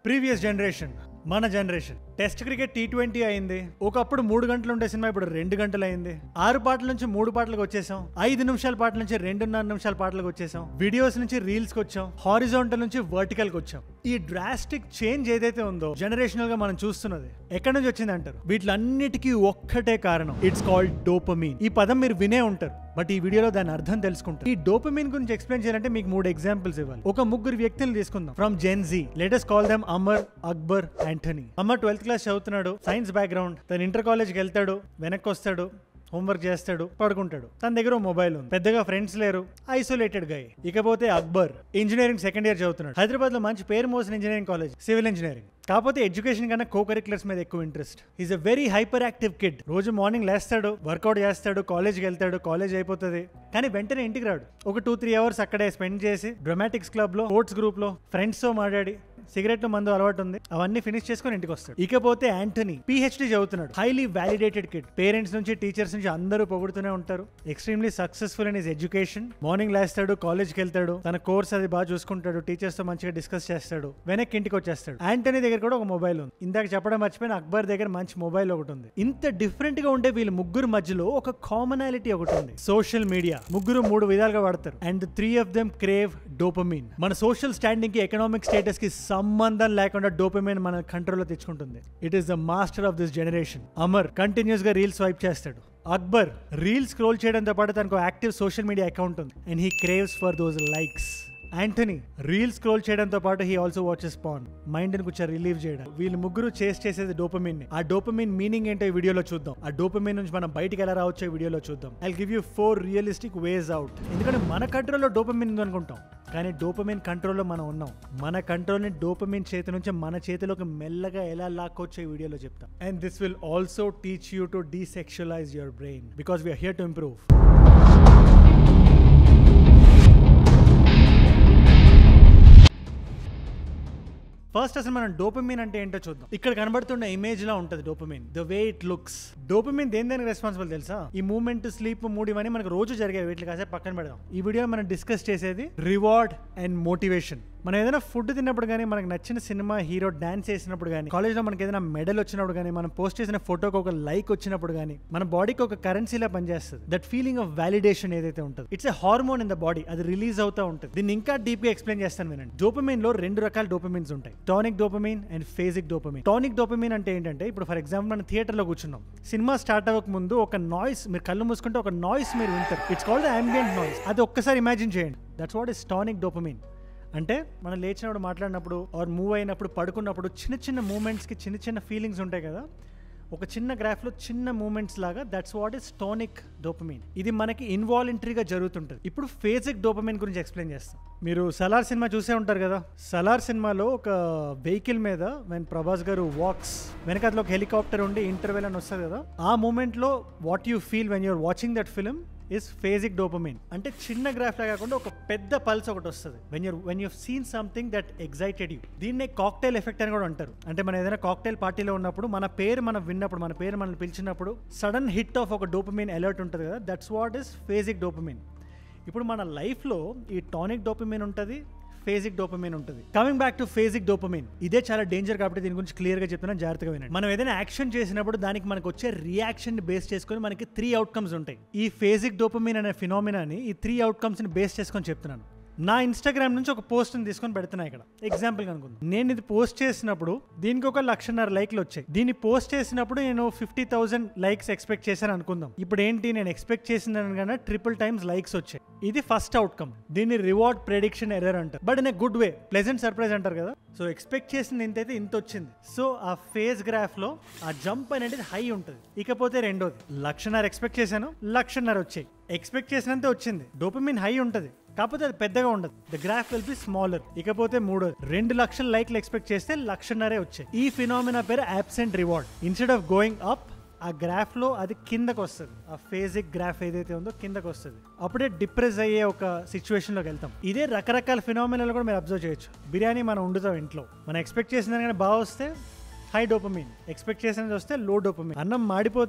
previous generation మన generation test cricket T twenty అయింది ఒకప్పుడు మూడు గంటలు ఉండే సినిమా ఇప్పుడు రెండు గంటలు అయింది ఆరు పాటల నుంచి మూడు పాటలకు వచ్చేసాం ఐదు నిమిషాల పాటల నుంచి రెండున్నర నిమిషాల పాటలకు వచ్చేసాం వీడియోస్ నుంచి రీల్స్ కి వచ్చాం హారిజాంటల్ నుంచి వర్టికల్ కి వచ్చాం ఈ డ్రాస్టిక్ చేంజ్ ఏదైతే ఉందో జనరేషనల్ గా మనం చూస్తున్నది ఎక్కడి నుంచి వచ్చింది అంటారు వీటిలన్నిటికీ ఒక్కటే కారణం ఇట్స్ కాల్డ్ డోపమీన్ ఈ పదం మీరు వినే ఉంటారు బట్ ఈ వీడియోలో దాని అర్థం తెలుసుకుంటారు ఈ డోపమిన్ గురించి ఎక్స్ప్లెయిన్ చేయాలంటే మీకు మూడు ఎగ్జాంపుల్స్ ఇవ్వాలి ఒక ముగ్గురు వ్యక్తులు తీసుకుందాం from Gen Z latest call them Amar Akbar Anthony Amar twelfth class చదువుతున్నాడు సైన్స్ బ్యాక్గ్రౌండ్ తను ఇంటర్ కాలేజ్కి వెళ్తాడు వెనక్కి వస్తాడు హోంవర్క్ చేస్తాడు పడుకుంటాడు తన దగ్గర మొబైల్ ఉంది పెద్దగా ఫ్రెండ్స్ లేరు ఐసోలేటెడ్ గా ఇకపోతే అక్బర్ ఇంజనీరింగ్ సెకండ్ ఇయర్ చదువుతున్నాడు హైదరాబాద్ లో మంచి పేరు మోసిన ఇంజనీరింగ్ కాలేజ్ సివిల్ ఇంజనీరింగ్ కాకపోతే ఎడ్యుకేషన్ కన్నా కో కరిక్యులర్స్ మీద ఎక్కువ interest is a very hyper active kid రోజు మార్నింగ్ లేస్తాడు వర్కౌట్ చేస్తాడు కాలేజ్కి వెళ్తాడు కాలేజ్ అయిపోతుంది కానీ వెంటనే ఇంటికి రాడు ఒక టూ త్రీ అవర్స్ అక్కడే స్పెండ్ చేసి డ్రమాటిక్స్ క్లబ్ లో స్పోర్ట్స్ గ్రూప్ లో ఫ్రెండ్స్ తో మాట్లాడి సిగరెట్ మందు అలవాటు ఉంది అవన్నీ ఫినిష్ చేసుకొని ఇంటికి వస్తాడు ఇకపోతే యాంటనీ పిహెచ్డి చదువుతున్నాడు హైలీ వ్యాలిడేటెడ్ కిడ్ పేరెంట్స్ నుంచి టీచర్స్ నుంచి అందరూ పొగుడుతూనే ఉంటారు extremely successful in his education morning లేస్తాడు కాలేజ్కి వెళ్తాడు తన కోర్స్ అది బాగా చూసుకుంటాడు టీచర్స్ తో మంచిగా డిస్కస్ చేస్తాడు వెనక్కి ఇంటికి వచ్చేస్తాడు యాంటనీ దగ్గర కూడా ఒక మొబైల్ ఉంది ఇందాక చెప్పడం మర్చిపోయిన అక్బర్ దగ్గర మంచి మొబైల్ ఒకటి ఉంది ఇంత డిఫరెంట్ గా ఉండే వీళ్ళ ముగ్గురు మధ్యలో ఒక కామనాలిటీ ఒకటి ఉంది సోషల్ మీడియా ముగ్గురు మూడు విధాలుగా వాడతారు and three of them crave dopamine మన సోషల్ స్టాండింగ్ కి ఎకనామిక్ స్టేటస్ కి సంబంధం లేకుండా డోపమీన్ మన కంట్రోల్లో తెచ్చుకుంటుంది it is the master of this generation Amar continuous గా రీల్స్ స్వైప్ చేస్తాడు అక్బర్ రీల్స్ స్క్రోల్ చేయడంతో పాటు తనకు యాక్టివ్ సోషల్ మీడియా అకౌంట్ ఉంది and he craves for those likes Anthony reel scroll చేయడంతో పాటు he also watches porn mind ని కొంచెం రిలీవ్ చేయడం వీళ్ళు ముగ్గురు చేసి చేసేది డోపమిన్ ని ఆ డోపమిన్ మీనింగ్ ఏంటో ఈ వీడియోలో చూద్దాం ఆ డోపమిన్ నుంచి మనం బయటికి ఎలా రావచ్చో ఈ వీడియోలో చూద్దాం I give you four realistic ways out ఎందుకంటే మన కంట్రోల్లో డోపమిన్ ఉంది అనుకుంటాం కానీ డోపమిన్ కంట్రోల్లో మనం ఉన్నాం మన కంట్రోల్ని డోపమిన్ చేతి నుంచి మన చేతిలోకి మెల్లగా ఎలా లాక్కొచ్చో ఈ వీడియోలో చెప్తాం and this will also teach you to desexualize your brain because we are here to improve first అసలు మనం డోపమిన్ అంటే ఏంటో చూద్దాం ఇక్కడ కనబడుతున్న ఇమేజ్ లా ఉంటది dopamine the way it looks dopamine దేని దేనికి రెస్పాన్సిబుల్ తెలుసా ఈ మూమెంట్ స్లీప్ మూడ్ ఇవన్నీ మనకు రోజు జరిగే వీటికి కాసేపు పక్కన పెడదాం ఈ వీడియో మనం డిస్కస్ చేసేది రివార్డ్ అండ్ మోటివేషన్ మనం ఏదైనా ఫుడ్ తిన్నప్పుడు కానీ మనకు నచ్చిన సినిమా హీరో డాన్స్ చేసినప్పుడు కానీ కాలేజ్లో మనకి ఏదైనా మెడల్ వచ్చినప్పుడు కానీ మనం పోస్ట్ చేసిన ఫోటోకి ఒక లైక్ వచ్చినప్పుడు కానీ మన బాడీకి ఒక కరెన్సీలా పనిచేస్తుంది దట్ ఫీలింగ్ ఆఫ్ వాలిడేషన్ ఏదైతే ఉంటుంది it's a hormone in the body అది రిలీజ్ అవుతూ ఉంటుంది దీన్ని ఇంకా డీప్ గా ఎక్స్ప్లెయిన్ చేస్తాను వినండి డోపమైన్ లో రెండు రకాల డోపమైన్స్ ఉంటాయి tonic dopamine and phasic dopamine tonic dopamine అంటే ఏంటంటే ఇప్పుడు ఫర్ ఎగ్జాంపుల్ మనం థియేటర్ లో కూర్చున్నాం సినిమా స్టార్ట్ అవ్వక ముందు ఒక నాయిస్ మీరు కళ్ళు మూసుకుంటే ఒక నాయిస్ మీరు వింటారు ఇట్స్ కాల్డ్ అంబియంట్ నాయిస్ అది ఒక్కసారి ఇమాజిన్ చేయండి that's what is tonic dopamine అంటే మనం లేచినప్పుడు మాట్లాడినప్పుడు ఆర్ మూవ్ అయినప్పుడు పడుకున్నప్పుడు చిన్న చిన్న మూమెంట్స్కి చిన్న చిన్న ఫీలింగ్స్ ఉంటాయి కదా ఒక చిన్న గ్రాఫ్లో చిన్న మూమెంట్స్ లాగా that's what is tonic dopamine ఇది మనకి ఇన్వాలంటరీగా జరుగుతుంటుంది ఇప్పుడు ఫేజిక్ డోపమైన్ గురించి ఎక్స్ప్లెయిన్ చేస్తాం మీరు సలార్ సినిమా చూసే ఉంటారు కదా సలార్ సినిమాలో ఒక వెహికల్ మీద వెన్ ప్రభాస్ గారు వాక్స్ వెనకాతలో ఒక హెలికాప్టర్ ఉండి ఇంటర్వెల్ అని వస్తుంది కదా ఆ మూమెంట్లో what you feel when you're watching that film is phasic dopamine అంటే చిన్న గ్రాఫ్ లా కాకుండా ఒక పెద్ద పల్స్ ఒకటి వస్తుంది when you're when you seen something that excited you దీన్నే కాక్టైల్ ఎఫెక్ట్ అని కూడా అంటారు అంటే మనం ఏదైనా కాక్టైల్ పార్టీలో ఉన్నప్పుడు మన పేరు మనం విన్నప్పుడు మన పేరు మనల్ని పిలిచినప్పుడు సడన్ హిట్ ఆఫ్ ఒక డోపమైన్ అలర్ట్ ఉంటుంది కదా that's what is phasic dopamine ఇప్పుడు మన లైఫ్లో ఈ టానిక్ డోపమైన్ ఉంటుంది ఫేజిక్ డోపమైన్ ఉంటుంది coming back to phasic dopamine ఇదే చాలా డేంజర్ కాబట్టి దీని గురించి క్లియర్ గా చెప్తున్నా జాగ్రత్తగా వినండి మనం ఏదైనా యాక్షన్ చేసినప్పుడు దానికి మనకు వచ్చే రియాక్షన్ బేస్ చేసుకొని మనకి త్రీ అవుట్కమ్స్ ఉంటాయి ఈ ఫేజిక్ డోపమైన్ అనే ఫినామినాని ఈ త్రీ అవుట్కమ్స్ ని బేస్ చేసుకొని చెప్తున్నాను నా ఇన్స్టాగ్రామ్ నుంచి ఒక పోస్ట్ తీసుకొని పెడుతున్నా ఇక్కడ ఎగ్జాంపుల్ అనుకుందాం నేను ఇది పోస్ట్ చేసినప్పుడు దీనికి ఒక లక్షన్నర లైక్లు వచ్చాయి దీన్ని పోస్ట్ చేసినప్పుడు నేను ఫిఫ్టీ థౌసండ్ లైక్స్ ఎక్స్పెక్ట్ చేశాను అనుకుందాం ఇప్పుడు ఏంటి నేను ఎక్స్పెక్ట్ చేసిన దానికన్నా ట్రిపుల్ టైమ్స్ లైక్స్ వచ్చాయి ఇది ఫస్ట్ అవుట్కమ్ దీన్ని రివార్డ్ ప్రెడిక్షన్ ఎర్రర్ అంటారు but in a good way pleasant surprise అంటారు కదా సో ఎక్స్పెక్ట్ చేసింది ఇంతైతే ఇంత వచ్చింది సో ఆ ఫేస్ గ్రాఫ్ లో ఆ జంప్ అనేది హై ఉంటుంది ఇకపోతే రెండోది లక్షన్నర ఎక్స్పెక్ట్ చేశాను లక్షన్నర వచ్చాయి ఎక్స్పెక్ట్ చేసినంత వచ్చింది డోపమిన్ హై ఉంటుంది కాకపోతే అది పెద్దగా ఉండదు the graph will be smaller ఇకపోతే మూడోది రెండు లక్షల లైక్లు ఎక్స్పెక్ట్ చేస్తే లక్షన్నరే వచ్చాయి ఈ ఫినామినా పేరు absent reward instead of going up ఆ గ్రాఫ్ లో అది కిందకు వస్తుంది ఆ ఫేజిక్ గ్రాఫ్ ఏదైతే ఉందో కిందకు వస్తుంది అప్పుడే డిప్రెస్ అయ్యే ఒక సిచ్యువేషన్ లోకి వెళ్తాం ఇదే రకరకాల ఫినామినాలు కూడా మీరు అబ్జర్వ్ చేయొచ్చు బిర్యానీ మనం వండుతాం ఇంట్లో మనం ఎక్స్పెక్ట్ చేసిన దానికన్నా బాగా వస్తే హై డోపమిన్ ఎక్స్పెక్ట్ చేసినది వస్తే లో డోపమిన్ అన్నం మాడిపోతే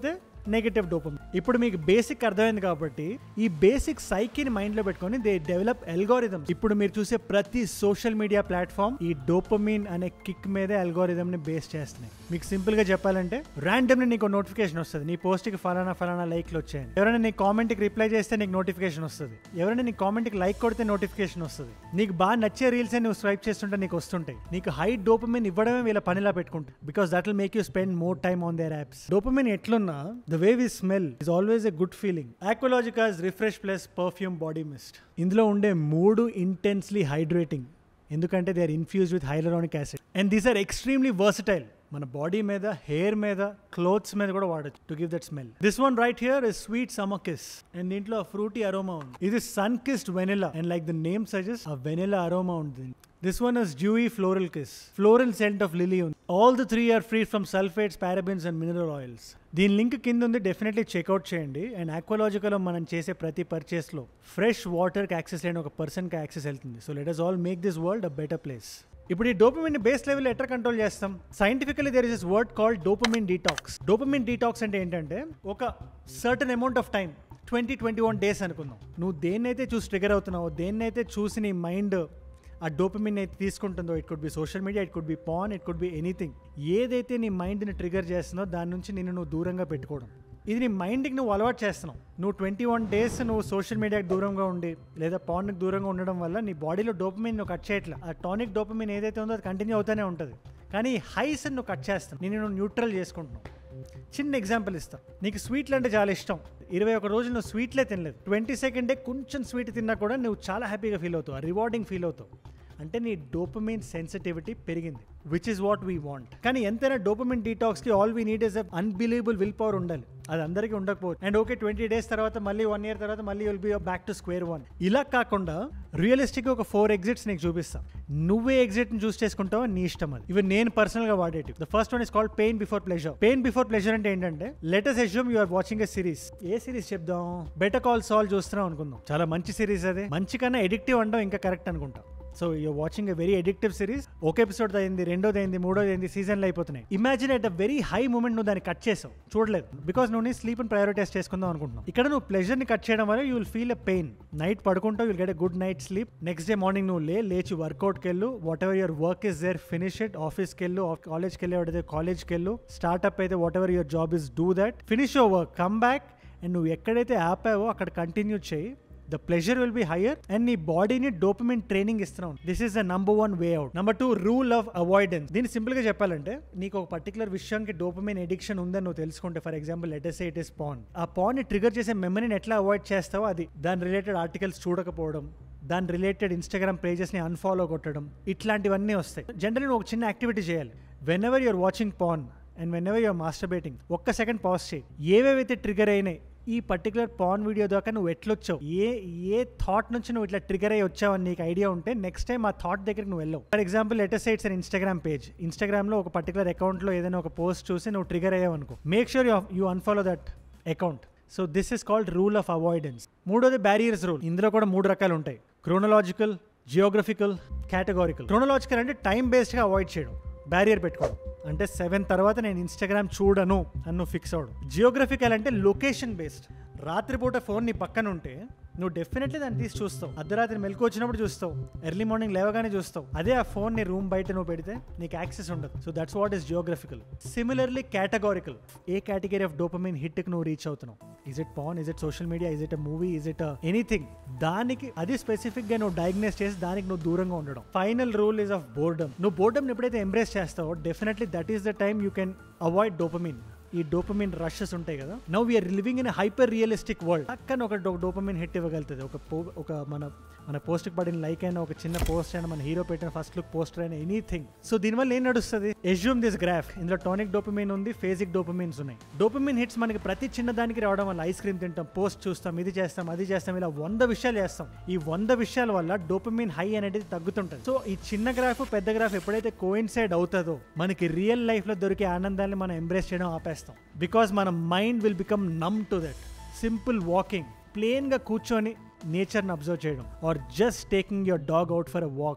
నెగటివ్ డోపమిన్ ఇప్పుడు మీకు బేసిక్ అర్థమైంది కాబట్టి ఈ బేసిక్ సైకిని మైండ్ లో పెట్టుకొని దే డెవలప్ ఎల్గోరిథం ఇప్పుడు మీరు చూసే ప్రతి సోషల్ మీడియా ప్లాట్ఫామ్ ఈ డోపమిన్ అనే కిక్ మీదే అల్గోరిథం ని బేస్ చేస్తున్నాయి మీకు సింపుల్ గా చెప్పాలంటే ర్యాండమ్ నీకు నోటిఫికేషన్ వస్తుంది నీ పోస్ట్ కి ఫలానా ఫలానా లైక్లు వచ్చాయి ఎవరైనా నీ కామెంట్ కి రిప్లై చేస్తే నీకు నోటిఫికేషన్ వస్తుంది ఎవరైనా నీ కామెంట్ కి లైక్ కొడితే నోటిఫికేషన్ వస్తుంది నీకు బాగా నచ్చే రీల్స్ నువ్వు స్వైప్ చేస్తుంటే నీకు వస్తుంటాయి నీకు హై డోపమిన్ ఇవ్వడమే వీళ్ళ పనిలా పెట్టుకుంటాయి because that will make you spend more time on their apps dopamine ఎట్లున్నా the way we smell is always a good feeling Aqualogica's refresh plus perfume body mist ఇందులో ఉండే మూడు ఇంటెన్స్లీ హైడ్రేటింగ్ ఎందుకంటే they are infuse with hyaluronic acid and these are extremely versatile మన body మీద hair మీద clothes మీద కూడా వాడచ్చు to give that smell this one right here is sweet summer kiss and దీంట్లో ఫ్రూటీ అరోమా ఉంది ఇది sun kissed vanilla and like the name సజెస్ ఆ వెనిలా అరోమా ఉంది this one is dewy floral kiss floral scent of lily ఉంది all the three are free from sulphates parabens and mineral oils దీని link కింద ఉంది definitely check out చేయండి and ఆక్వాలాజికల్లో మనం చేసే ప్రతి పర్చేస్లో ఫ్రెష్ వాటర్కి యాక్సెస్ లేని ఒక పర్సన్కి యాక్సెస్ వెళ్తుంది so let us all make this world a better place ఇప్పుడు ఈ డోపమిన్ బేస్ లెవెల్ ఎట్లా కంట్రోల్ చేస్తాం scientifically there is is word called dopamine detox dopamine detox అంటే ఏంటంటే ఒక certain amount of time twenty twenty one days అనుకుందాం నువ్వు దేన్నైతే చూసి ట్రిగర్ అవుతున్నావో దేన్నైతే చూసి నీ మైండ్ ఆ డోపమిన్ అయితే తీసుకుంటుందో it could be social media it could be porn it could be anything ఏదైతే నీ మైండ్ని ట్రిగర్ చేస్తుందో దాని నుంచి నిన్ను నువ్వు దూరంగా పెట్టుకోవడం ఇది నీ మైండ్కి నువ్వు అలవాటు చేస్తున్నావు నువ్వు ట్వంటీ వన్ డేస్ నువ్వు సోషల్ మీడియాకి దూరంగా ఉండి లేదా పాన్కి దూరంగా ఉండడం వల్ల నీ బాడీలో డోపమిన్ నువ్వు కట్ చేయట్లా ఆ టానిక్ డోపమిన్ ఏదైతే ఉందో అది కంటిన్యూ అవుతూనే ఉంటుంది కానీ హైస్ నువ్వు కట్ చేస్తావు నేను నువ్వు న్యూట్రల్ చేసుకుంటున్నావు చిన్న ఎగ్జాంపుల్ ఇస్తా నీకు స్వీట్లు అంటే చాలా ఇష్టం ఇరవై ఒక రోజులు నువ్వు స్వీట్లే తినలేదు ట్వంటీ సెకండ్ డే కొంచెం స్వీట్ తిన్నా కూడా నువ్వు చాలా హ్యాపీగా ఫీల్ అవుతావు రివార్డింగ్ ఫీల్ అవుతావు అంటే నీ డోపమైన్ సెన్సిటివిటీ పెరిగింది which is what we want కానీ ఎంతైనా డోపమైన్ డీటాక్స్కి all we need is unbelievable will power ఉండాలి అది అందరికీ ఉండకపోవచ్చు అండ్ ఓకే ట్వంటీ డేస్ తర్వాత మళ్ళీ వన్ ఇయర్ తర్వాత మళ్ళీ will be back to square one ఇలా కాకుండా రియలిస్టిక్గా ఒక ఫోర్ ఎగ్జిట్స్ నీకు చూపిస్తా నువ్వే ఎగ్జిట్ని చూస్ చేసుకుంటావో నీ ఇష్టం అది ఇవి నేను పర్సనల్గా వాడేటి the first one is called pain before pleasure pain before pleasure అంటే ఏంటంటే let's assume you are watching a series a series చెప్దాం బెటర్ కాల్ సాల్వ్ చూస్తున్నాం అనుకుందాం చాలా మంచి సిరీస్ అదే మంచి కన్నా ఎడిక్టివ్ అంటాం ఇంకా కరెక్ట్ అనుకుంటా so you're watching a very addictive series ఒక ఎపిసోడ్ అయింది రెండోది అయింది మూడోది అయింది సీజన్లో అయిపోతున్నాయి imagine at a very high moment నువ్వు దాన్ని కట్ చేసావు చూడలేదు బికాస్ నువ్వు నీ స్లీప్ ప్రయారిటైజ్ చేసుకుందాం అనుకుంటున్నావు ఇక్కడ నువ్వు ప్లెజర్ ని కట్ చేయడం వల్ల you will feel a pain night పడుకుంటావు will get a good night sleep next day morning నువ్వు లే లేచి వర్కౌట్కి వెళ్ళు whatever your work is there finish it ఆఫీస్కి వెళ్ళు కాలేజ్కి వెళ్ళి కాలేజ్కి వెళ్ళు స్టార్ట్అప్ అయితే whatever your job is do that finish your work come back and నువ్వు ఎక్కడైతే ఆపావో అక్కడ కంటిన్యూ చేయి the pleasure will be higher and నీ బాడీని డోపమిన్ ట్రైనింగ్ ఇస్తున్నావు this is the number one way out number two rule of avoidance దీన్ని simple గా చెప్పాలంటే నీకు ఒక పర్టికులర్ విషయానికి డోపమిన్ ఎడిక్షన్ ఉందని నువ్వు తెలుసుకుంటే for example let's it is porn ఆ పాన్ ని ట్రిగర్ చేసే మెమరీని ఎట్లా అవాయిడ్ చేస్తావో అది దాని రిలేటెడ్ ఆర్టికల్స్ చూడకపోవడం దాని రిలేటెడ్ ఇన్స్టాగ్రామ్ పేజెస్ని అన్ఫాలో కొట్టడం ఇట్లాంటివన్నీ వస్తాయి జనరల్ నువ్వు ఒక చిన్న యాక్టివిటీ చేయాలి whenever you're watching porn and whenever you're masturbating ఒక్క సెకండ్ పాజ్ చేయి ఏవేవైతే ట్రిగర్ అయినాయి ఈ పర్టికులర్ పాన్ వీడియో దాకా నువ్వు ఎట్లొచ్చావు ఏ ఏ థాట్ నుంచి నువ్వు ఇట్లా ట్రిగర్ అయ్యి వచ్చావు అని నీకు ఐడియా ఉంటే నెక్స్ట్ టైం ఆ థాట్ దగ్గరికి నువ్వు వెళ్ళవు for example letter sites and Instagram page ఇన్స్టాగ్రామ్లో ఒక పర్టికులర్ అకౌంట్లో ఏదైనా ఒక పోస్ట్ చూసి నువ్వు ట్రిగర్ అయ్యావు అనుకో make sure you you unfollow that account so this is called rule of avoidance మూడోది బ్యారియర్స్ రూల్ ఇందులో కూడా మూడు రకాలు ఉంటాయి క్రోనలాజికల్ జియోగ్రఫికల్ కేటగారికల్ క్రోనలాజికల్ అంటే టైం బేస్డ్గా అవాయిడ్ చేయడం బ్యారియర్ పెట్టుకోవడం అంటే సెవెన్ తర్వాత నేను ఇన్స్టాగ్రామ్ చూడను అని నువ్వు ఫిక్స్ అవడం జియోగ్రఫికల్ అంటే లొకేషన్ బేస్డ్ రాత్రిపూట ఫోన్ నీ పక్కన ఉంటే నువ్వు డెఫినెట్లీ దాన్ని తీసి చూస్తావు అర్ధరాత్రి మెలకు వచ్చినప్పుడు చూస్తావు ఎర్లీ మార్నింగ్ లేవగానే చూస్తావు అదే ఆ ఫోన్ నీ రూమ్ బయట నువ్వు పెడితే నీకు యాక్సెస్ ఉండదు so that's what is geographical similarly categorical a category of dopamine hit కి నువ్వు రీచ్ అవుతున్నావు is it porn is it social media is it a movie is it anything దానికి అది స్పెసిఫిక్ గా నువ్వు డయాగ్నైజ్ చేసి దానికి నువ్వు దూరంగా ఉండడం final rule is of boredom నువ్వు బోర్డమ్ ఎప్పుడైతే ఎంబ్రేస్ చేస్తావో definitely that is the time you can avoid dopamine ఈ డోపమిన్ రషెస్ ఉంటాయి కదా now we are living in hyper realistic world అక్కడ ఒక డోపమిన్ హిట్ ఇవ్వగలుగుతుంది ఒక పో- ఒక మన మన పోస్ట్కి పడిన లైక్ అయినా ఒక చిన్న పోస్ట్ అయినా మన హీరో పెట్టిన ఫస్ట్ లుక్ పోస్టర్ అయినా ఎనీథింగ్ సో దీనివల్ల ఏం నడుస్తుంది ఎజ్యూమ్ దిస్ గ్రాఫ్ ఇందులో టానిక్ డోపమిన్ ఉంది ఫేజిక్ డోపమిన్స్ ఉన్నాయి డోపమిన్ హిట్స్ మనకి ప్రతి చిన్న దానికి రావడం వల్ల ఐస్ క్రీమ్ తింటాం పోస్ట్ చూస్తాం ఇది చేస్తాం అది చేస్తాం ఇలా వంద విషయాలు చేస్తాం ఈ వంద విషయాల వల్ల డోపమిన్ హై అనేది తగ్గుతుంటుంది సో ఈ చిన్న గ్రాఫ్ పెద్ద గ్రాఫ్ ఎప్పుడైతే కోయిన్సైడ్ అవుతుందో మనకి రియల్ లైఫ్ లో దొరికే ఆనందాన్ని మనం ఎంబ్రేస్ చేయడం ఆపేస్తాం బికాస్ మన mind will become numb to that simple walking plain గా కూర్చొని నేచర్ని అబ్జర్వ్ చేయడం or just taking your dog out for a walk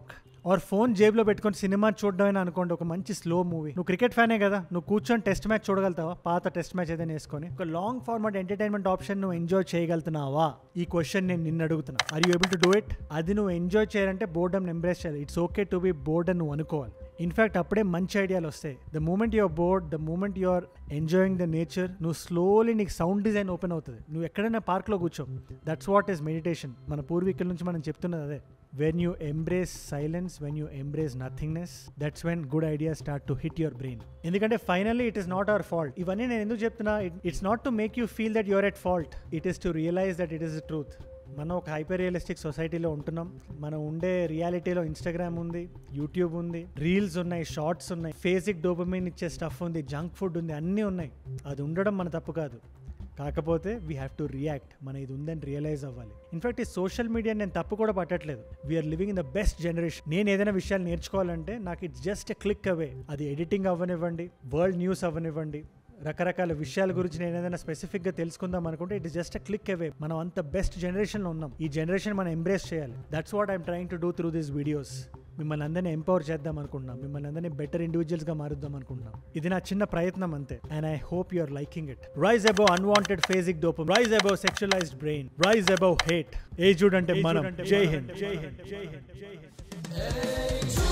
or phone జేబులో పెట్టుకొని సినిమా చూడడమేనా అనుకోండి ఒక మంచి స్లో మూవీ నువ్వు క్రికెట్ ఫ్యానే కదా నువ్వు కూర్చొని టెస్ట్ మ్యాచ్ చూడగలుగుతావా పాత టెస్ట్ మ్యాచ్ ఏదైనా వేసుకొని ఒక లాంగ్ ఫార్మాట్ ఎంటర్టైన్మెంట్ ఆప్షన్ నువ్వు ఎంజాయ్ చేయగలుగుతున్నావా ఈ క్వశ్చన్ నేను నిన్ను అడుగుతున్నా are you able to do it అది నువ్వు ఎంజాయ్ చేయాలంటే బోర్డమ్ ఎంబ్రేస్ చేయాలి it's okay to be bored అని నువ్వు అనుకోవాలి ఇన్ఫాక్ట్ అప్పుడే మంచి ఐడియాలు వస్తాయి the moment you're bored the moment you're enjoying the nature నువ్వు స్లోలీ నీకు సౌండ్ డిజైన్ ఓపెన్ అవుతుంది నువ్వు ఎక్కడైనా పార్క్లో కూర్చో దట్స్ వాట్ ఈస్ మెడిటేషన్ మన పూర్వీకుల నుంచి మనం చెప్తున్నది అదే when you embrace silence when you embrace nothingness that's when good idea start to hit your brain ఎందుకంటే finally it is not our fault ఇవన్నీ నేను ఎందుకు చెప్తున్నా it's not to make you feel that you're at fault it is to realise that it is truth మనం ఒక hyper realistic సొసైటీలో ఉంటున్నాం మనం ఉండే రియాలిటీలో ఇన్స్టాగ్రామ్ ఉంది యూట్యూబ్ ఉంది రీల్స్ ఉన్నాయి షార్ట్స్ ఉన్నాయి ఫేసిక్ డోపమిన్ ఇచ్చే స్టఫ్ ఉంది జంక్ ఫుడ్ ఉంది అన్నీ ఉన్నాయి అది ఉండడం మన తప్పు కాదు కాకపోతే వీ హ్యావ్ టు రియాక్ట్ మన ఇది ఉందని రియలైజ్ అవ్వాలి ఇన్ఫాక్ట్ ఈ సోషల్ మీడియా నేను తప్పు కూడా పట్టట్లేదు we're living in the best generation నేను ఏదైనా విషయాలు నేర్చుకోవాలంటే నాకు ఇట్స్ జస్ట్ క్లిక్ అవే అది ఎడిటింగ్ అవ్వనివ్వండి వరల్డ్ న్యూస్ అవ్వనివ్వండి రకరకాల విషయాల గురించి నేను ఏదైనా స్పెసిఫిక్గా తెలుసుకుందాం అనుకుంటే it is just click away మనం అంత బెస్ట్ జనరేషన్లో ఉన్నాం ఈ జనరేషన్ మనం ఎంబ్రేస్ చేయాలి that's what I'm trying to do through these videos మిమ్మల్ని అందరినీ ఎంపవర్ చేద్దాం అనుకుంటున్నాం మిమ్మల్ని అందరినీ బెటర్ ఇండివిజువల్స్గా మారుద్దాం అనుకుంటున్నాం ఇది నా చిన్న ప్రయత్నం అంతే and I hope you are liking it rise above unwanted phasic dopamine rise above sexualised brain rise above hate ఏజుడ్ అంటే మనం జై హింద్ జై హింద్ జై హింద్ జై హింద్